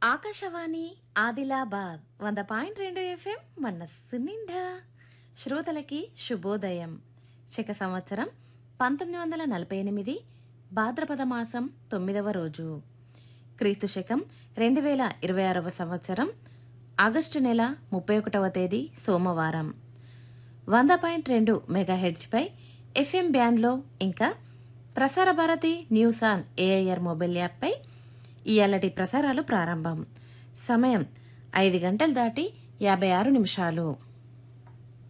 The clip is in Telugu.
ఆకాశవాణి ఆదిలాబాద్ వంద పాయింట్ రెండు ఎఫ్ఎం మనస్సు నిండా శ్రోతలకి శుభోదయం శక సంవత్సరం పంతొమ్మిది వందల నలభై ఎనిమిది భాద్రపద మాసం తొమ్మిదవ రోజు క్రీస్తు శకం రెండు వేల ఇరవై ఆరవ సంవత్సరం ఆగస్టు నెల ముప్పై ఒకటవ తేదీ సోమవారం వంద పాయింట్ రెండు మెగాహెడ్జ్పై ఎఫ్ఎం బ్యాండ్లో ఇంకా Prasar Bharati news on AIR mobile యాప్పై ఇయాలటి ప్రసారాలు ప్రారంభం సమయం ఐదు గంటలు దాటి యాభై ఆరు నిమిషాలు